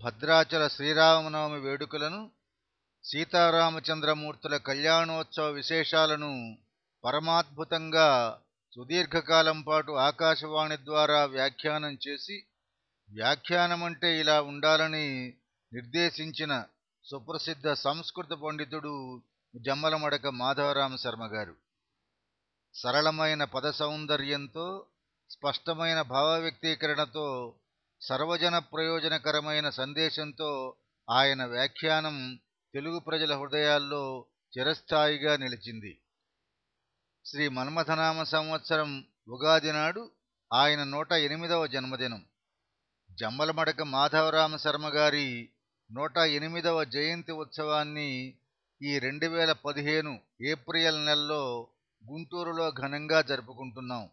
భద్రాచల శ్రీరామనవమి వేడుకలను సీతారామచంద్రమూర్తుల కళ్యాణోత్సవ విశేషాలను పరమాద్భుతంగా సుదీర్ఘకాలం పాటు ఆకాశవాణి ద్వారా వ్యాఖ్యానం చేసి వ్యాఖ్యానమంటే ఇలా ఉండాలని నిర్దేశించిన సుప్రసిద్ధ సంస్కృత పండితుడు జమ్మలమడక మాధవరామ శర్మ గారు సరళమైన పద సౌందర్యంతో స్పష్టమైన భావ వ్యక్తీకరణతో సర్వజన ప్రయోజనకరమైన సందేశంతో ఆయన వ్యాఖ్యానం తెలుగు ప్రజల హృదయాల్లో చిరస్థాయిగా నిలిచింది శ్రీ మన్మథనామ సంవత్సరం ఉగాది నాడు ఆయన నూట ఎనిమిదవ జన్మదినం జమ్మలమడక మాధవరామ శర్మ గారి నూట ఎనిమిదవ జయంతి ఉత్సవాన్ని ఈ రెండు వేల పదిహేను ఏప్రిల్ నెలలో గుంటూరులో ఘనంగా జరుపుకుంటున్నాం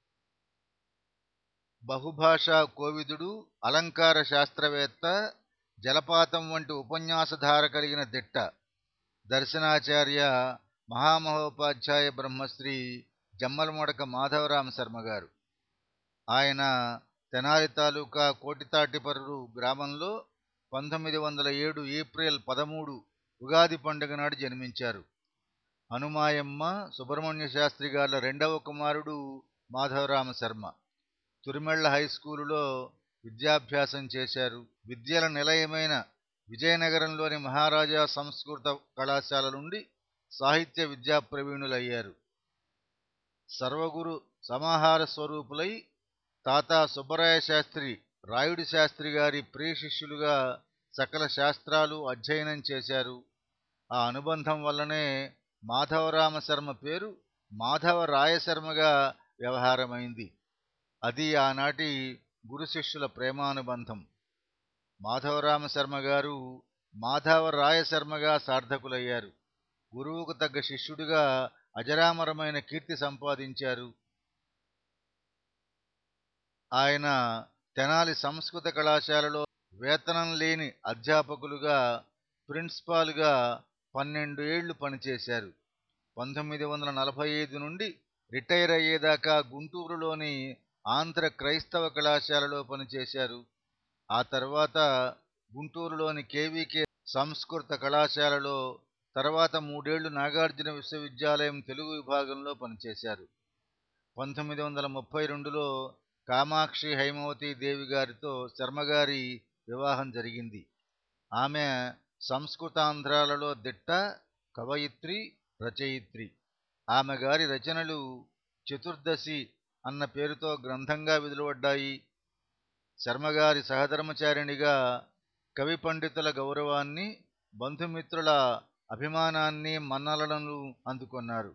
బహుభాషా కోవిదుడు అలంకార శాస్త్రవేత్త జలపాతం వంటి ఉపన్యాసధార కలిగిన దిట్ట దర్శనాచార్య మహామహోపాధ్యాయ బ్రహ్మశ్రీ జమ్మలమడక మాధవరామ శర్మ గారు ఆయన తెనాలి తాలూకా కోటితాటిపర్రు గ్రామంలో పంతొమ్మిది వందల ఏడు ఏప్రిల్ పదమూడు ఉగాది పండుగ నాడు జన్మించారు హనుమాయమ్మ సుబ్రహ్మణ్య శాస్త్రి గార్ల రెండవ కుమారుడు మాధవరామ శర్మ తురిమెళ్ల హై స్కూలులో విద్యాభ్యాసం చేశారు విద్యల నిలయమైన విజయనగరంలోని మహారాజా సంస్కృత కళాశాల నుండి సాహిత్య విద్యా ప్రవీణులయ్యారు సర్వగురు సమాహార స్వరూపులై తాత సుబ్బరాయ శాస్త్రి రాయుడి శాస్త్రి గారి ప్రియ శిష్యులుగా సకల శాస్త్రాలు అధ్యయనం చేశారు ఆ అనుబంధం వల్లనే మాధవరామ శర్మ పేరు మాధవ రాయశర్మగా వ్యవహారమైంది అది ఆనాటి గురు శిష్యుల ప్రేమానుబంధం మాధవరామ శర్మ గారు మాధవ రాయశర్మగా సార్థకులయ్యారు గురువుకు తగ్గ శిష్యుడిగా అజరామరమైన కీర్తి సంపాదించారు ఆయన తెనాలి సంస్కృత కళాశాలలో వేతనం లేని అధ్యాపకులుగా ప్రిన్సిపాల్గా పన్నెండు ఏళ్లు పనిచేశారు పంతొమ్మిది వందల నలభై ఐదు నుండి రిటైర్ అయ్యేదాకా గుంటూరులోని ఆంధ్ర క్రైస్తవ కళాశాలలో పనిచేశారు ఆ తర్వాత గుంటూరులోని కేవీకే సంస్కృత కళాశాలలో తర్వాత మూడేళ్లు నాగార్జున విశ్వవిద్యాలయం తెలుగు విభాగంలో పనిచేశారు పంతొమ్మిది వందల ముప్పై రెండులో కామాక్షి హైమవతి దేవి గారితో శర్మగారి వివాహం జరిగింది ఆమె సంస్కృతాంధ్రాలలో దిట్ట కవయిత్రి రచయిత్రి ఆమె గారి రచనలు చతుర్దశి అన్న పేరుతో గ్రంథంగా వెలువడ్డాయి శర్మగారి సహధర్మచారిణిగా కవి పండితుల గౌరవాన్ని బంధుమిత్రుల అభిమానాన్ని మన్నలను అందుకున్నారు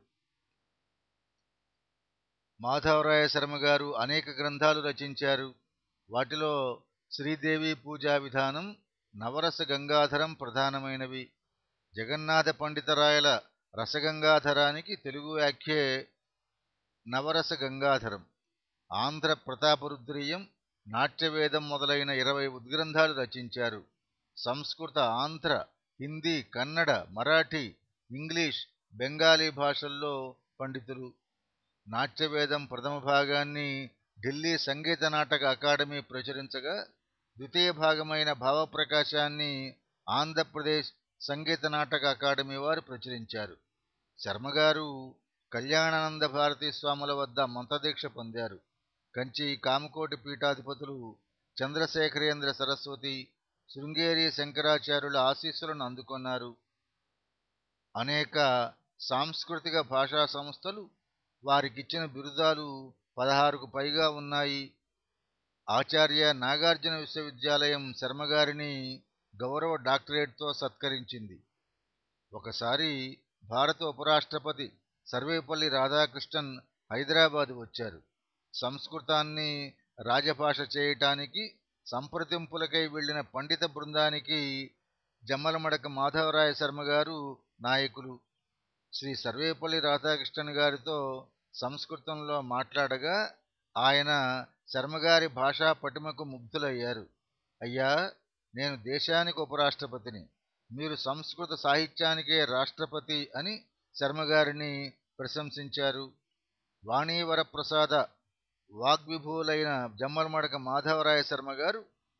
మాధవరాయ శర్మ గారు అనేక గ్రంథాలు రచించారు వాటిలో శ్రీదేవి పూజా విధానం నవరస గంగాధరం ప్రధానమైనవి జగన్నాథ పండితరాయల రసగంగాధరానికి తెలుగు వ్యాఖ్యే నవరస గంగాధరం ఆంధ్ర ప్రతాపరుద్రీయం నాట్యవేదం మొదలైన ఇరవై ఉద్గ్రంథాలు రచించారు సంస్కృత ఆంధ్ర హిందీ కన్నడ మరాఠీ ఇంగ్లీష్ బెంగాలీ భాషల్లో పండితులు నాట్యవేదం ప్రథమ భాగాన్ని ఢిల్లీ సంగీత నాటక అకాడమీ ప్రచురించగా ద్వితీయ భాగమైన భావప్రకాశాన్ని ఆంధ్రప్రదేశ్ సంగీత నాటక అకాడమీ వారు ప్రచురించారు శర్మగారు కళ్యాణానంద భారతీ స్వాముల వద్ద మంత్రదీక్ష పొందారు కంచి కామకోటి పీఠాధిపతులు చంద్రశేఖరేంద్ర సరస్వతి శృంగేరి శంకరాచార్యుల ఆశీస్సులను అందుకున్నారు అనేక సాంస్కృతిక భాషా సంస్థలు వారికిచ్చిన బిరుదాలు పదహారుకు పైగా ఉన్నాయి ఆచార్య నాగార్జున విశ్వవిద్యాలయం శర్మగారిని గౌరవ డాక్టరేట్తో సత్కరించింది ఒకసారి భారత ఉపరాష్ట్రపతి సర్వేపల్లి రాధాకృష్ణన్ హైదరాబాద్ వచ్చారు సంస్కృతాన్ని రాజభాష చేయటానికి సంప్రదింపులకై వెళ్లిన పండిత బృందానికి జమ్మలమడక మాధవరాయ శర్మ గారు నాయకులు శ్రీ సర్వేపల్లి రాధాకృష్ణన్ గారితో సంస్కృతంలో మాట్లాడగా ఆయన శర్మగారి భాషా పటిమకు ముగ్ధులయ్యారు అయ్యా నేను దేశానికి ఉపరాష్ట్రపతిని మీరు సంస్కృత సాహిత్యానికే రాష్ట్రపతి అని శర్మగారిని ప్రశంసించారు వాణీవర ప్రసాద వాగ్విభూలైన జమ్మలమడక మాధవరాయ శర్మ గారు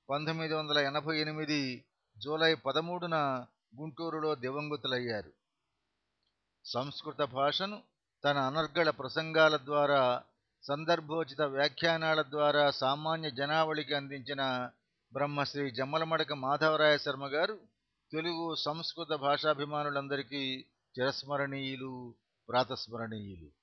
పంతొమ్మిది వందల ఎనభై ఎనిమిది జూలై పదమూడున గుంటూరులో దివంగతులయ్యారు సంస్కృత భాషను తన అనర్గళ ప్రసంగాల ద్వారా సందర్భోచిత వ్యాఖ్యానాల ద్వారా సామాన్య జనావళికి అందించిన బ్రహ్మశ్రీ జమ్మలమడక మాధవరాయ శర్మ గారు తెలుగు సంస్కృత భాషాభిమానులందరికీ చిరస్మరణీయులు ప్రాతస్మరణీయులు